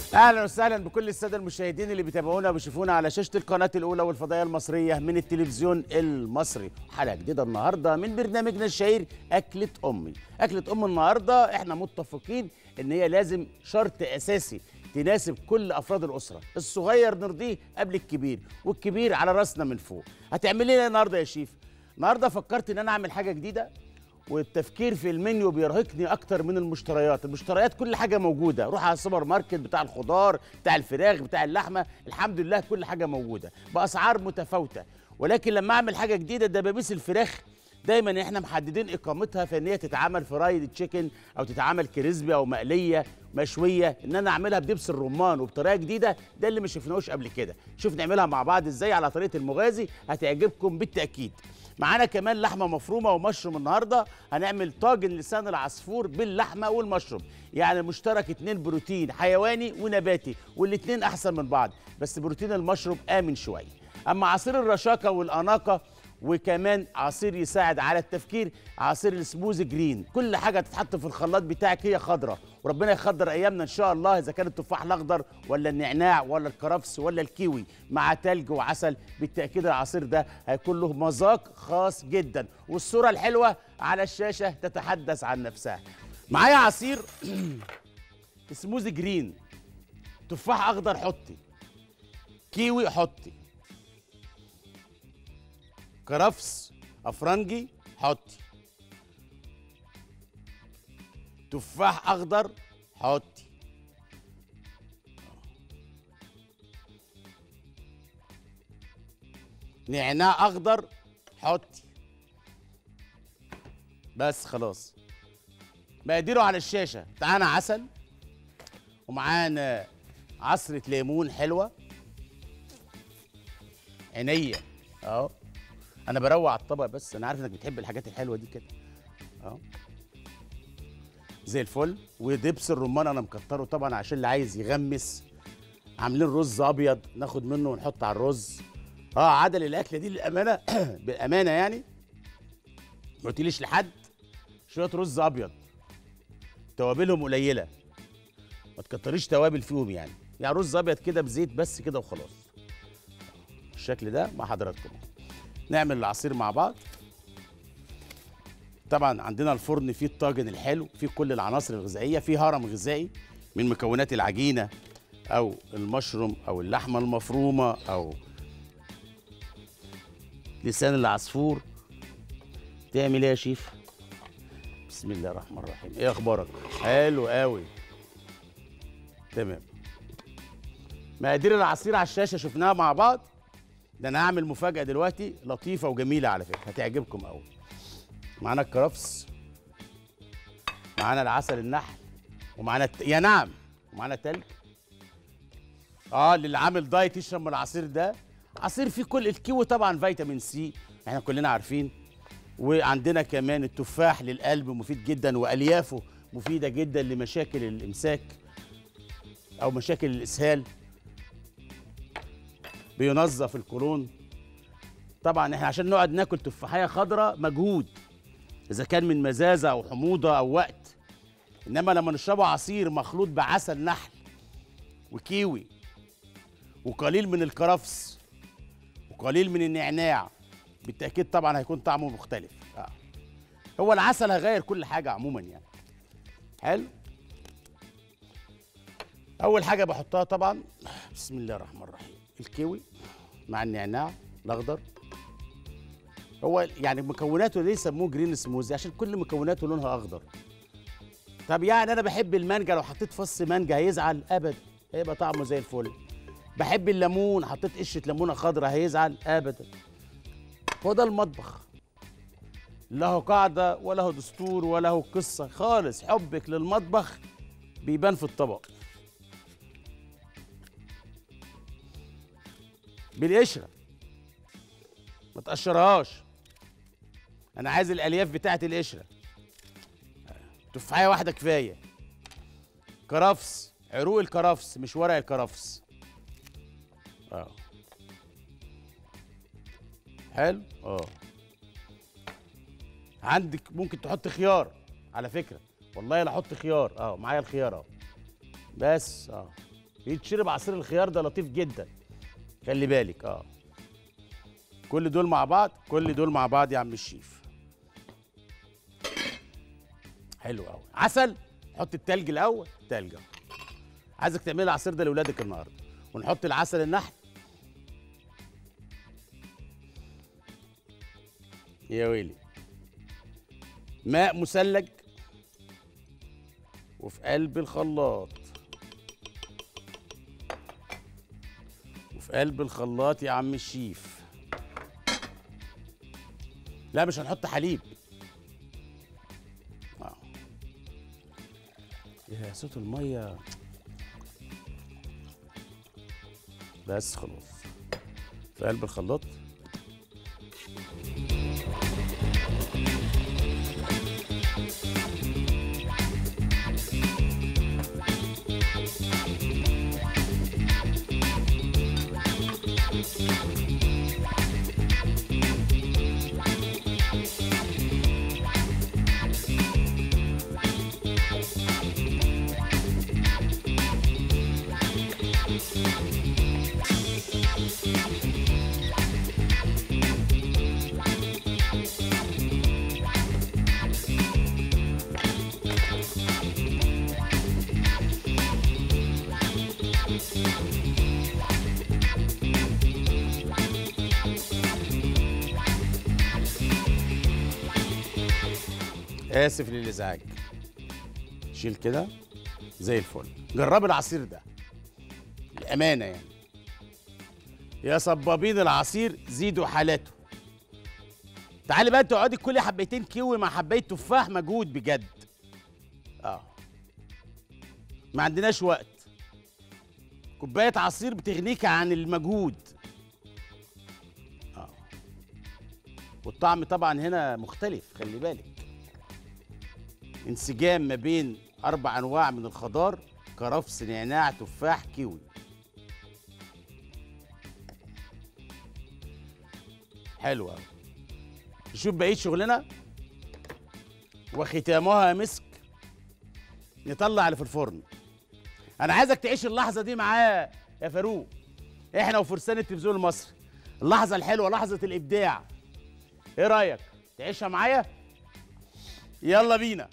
اهلا وسهلا بكل الساده المشاهدين اللي بيتابعونا وبيشوفونا على شاشه القناه الاولى والفضائيه المصريه من التلفزيون المصري حلقه جديده النهارده من برنامجنا الشهير اكله امي اكله ام النهارده احنا متفقين ان هي لازم شرط اساسي تناسب كل افراد الاسره الصغير نرضيه قبل الكبير والكبير على راسنا من فوق هتعملي ايه النهارده يا شيف النهارده فكرت ان انا اعمل حاجه جديده والتفكير في المنيو بيرهقني اكتر من المشتريات المشتريات كل حاجه موجوده روح على السوبر ماركت بتاع الخضار بتاع الفراخ بتاع اللحمه الحمد لله كل حاجه موجوده باسعار متفاوته ولكن لما اعمل حاجه جديده دبابيس الفراخ دايما احنا محددين اقامتها في ان هي تتعمل فرايد تشيكن او تتعمل كريسبي او مقليه مشويه ان انا اعملها بدبس الرمان وبطريقه جديده ده اللي ما شفناهوش قبل كده شوف نعملها مع بعض ازاي على طريقه المغازي هتعجبكم بالتاكيد معانا كمان لحمه مفرومه ومشروم النهارده هنعمل طاجن لسان العصفور باللحمه والمشروم يعني مشترك اتنين بروتين حيواني ونباتي والاتنين احسن من بعض بس بروتين المشروم امن شويه اما عصير الرشاقه والاناقه وكمان عصير يساعد على التفكير عصير السموز جرين كل حاجه تتحط في الخلاط بتاعك هي خضراء وربنا يخضر ايامنا ان شاء الله اذا كان التفاح الاخضر ولا النعناع ولا الكرفس ولا الكيوي مع تلج وعسل بالتاكيد العصير ده هيكون له مذاق خاص جدا والصوره الحلوه على الشاشه تتحدث عن نفسها معايا عصير سموز جرين تفاح اخضر حطي كيوي حطي كرفس افرنجي حطي تفاح اخضر حطي نعناع اخضر حطي بس خلاص مقاديره على الشاشه معانا عسل ومعانا عصره ليمون حلوه عينيا اهو انا بروع على الطبق بس انا عارف انك بتحب الحاجات الحلوه دي كده اهو زي الفل ودبس الرمان انا مكتره طبعا عشان اللي عايز يغمس عاملين رز ابيض ناخد منه ونحط على الرز اه عدل الاكله دي للامانه بالامانه يعني ما قلتليش لحد شويه رز ابيض توابلهم قليله ما تكتريش توابل فيهم يعني يعني رز ابيض كده بزيت بس كده وخلاص الشكل ده مع حضراتكم نعمل العصير مع بعض طبعا عندنا الفرن فيه الطاجن الحلو فيه كل العناصر الغذائيه فيه هرم غذائي من مكونات العجينه او المشروم او اللحمه المفرومه او لسان العصفور تعمل ايه يا شيف بسم الله الرحمن الرحيم ايه اخبارك حلو قوي تمام مقادير العصير على الشاشه شفناها مع بعض ده انا هعمل مفاجاه دلوقتي لطيفه وجميله على فكره هتعجبكم قوي معانا الكرفس معانا العسل النحل ومعانا الت... يا نعم ومعانا تلج اه اللي عامل دايت يشرب من العصير ده عصير فيه كل الكيوي طبعا فيتامين سي احنا كلنا عارفين وعندنا كمان التفاح للقلب مفيد جدا واليافه مفيده جدا لمشاكل الامساك او مشاكل الاسهال بينظف القولون طبعا احنا عشان نقعد ناكل تفاحيه خضراء مجهود اذا كان من مزازه او حموضه او وقت انما لما نشربه عصير مخلوط بعسل نحل وكيوي وقليل من الكرفس وقليل من النعناع بالتاكيد طبعا هيكون طعمه مختلف آه. هو العسل هيغير كل حاجه عموما يعني حلو اول حاجه بحطها طبعا بسم الله الرحمن الرحيم الكيوي مع النعناع الاخضر هو يعني مكوناته ليه سموه جرين سموزي عشان كل مكوناته لونها اخضر طب يعني انا بحب المانجا لو حطيت فص مانجا هيزعل ابدا هيبقى طعمه زي الفل بحب الليمون حطيت قشره ليمونه خضراء هيزعل ابدا هو ده المطبخ له قاعده وله دستور وله قصه خالص حبك للمطبخ بيبان في الطبق بالقشره ما تقشرهاش انا عايز الالياف بتاعت القشره تفاحيه واحده كفايه كرفس عروق الكرفس مش ورق الكرفس اه حلو اه عندك ممكن تحط خيار على فكره والله لا احط خيار اه معايا الخيار اهو بس اه يتشرب عصير الخيار ده لطيف جدا خلي بالك اه كل دول مع بعض كل دول مع بعض يا عم الشيف حلو قوي عسل حط التلج الاول تلج أهو. عايزك تعملي العصير ده لاولادك النهارده ونحط العسل النحل يا ويلي ماء مثلج وفي قلب الخلاط وفي قلب الخلاط يا عم الشيف لا مش هنحط حليب آه. يا صوت الميه بس خلاص في قلب الخلاط اسف للازعاج شيل كده زي الفل جرب العصير ده الامانه يعني يا صبابين العصير زيدوا حالاته تعالي بقى تقعدي كلي حبيتين كيوي مع حبايه تفاح مجهود بجد اه ما عندناش وقت كوبايه عصير بتغنيك عن المجهود اه والطعم طبعا هنا مختلف خلي بالك انسجام ما بين اربع انواع من الخضار كرفس نعناع تفاح كيوي حلو قوي نشوف بقيه شغلنا وختامها مسك نطلع اللي في الفرن انا عايزك تعيش اللحظه دي معايا يا فاروق احنا وفرسان التلفزيون المصري اللحظه الحلوه لحظه الابداع ايه رايك تعيشها معايا يلا بينا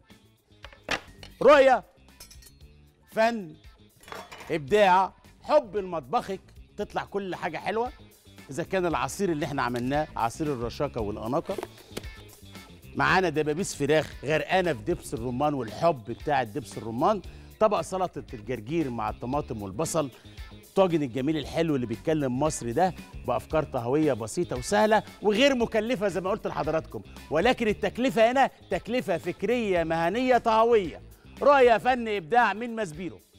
رؤية فن إبداع حب لمطبخك تطلع كل حاجة حلوة إذا كان العصير اللي احنا عملناه عصير الرشاقة والأناقة معانا دبابيس فراخ غرقانة في دبس الرمان والحب بتاع دبس الرمان طبق سلطة الجرجير مع الطماطم والبصل الطاجن الجميل الحلو اللي بيتكلم مصري ده بافكار طهويه بسيطه وسهله وغير مكلفه زي ما قلت لحضراتكم ولكن التكلفه هنا تكلفه فكريه مهنيه طهويه رؤيه فن ابداع من مسبيرو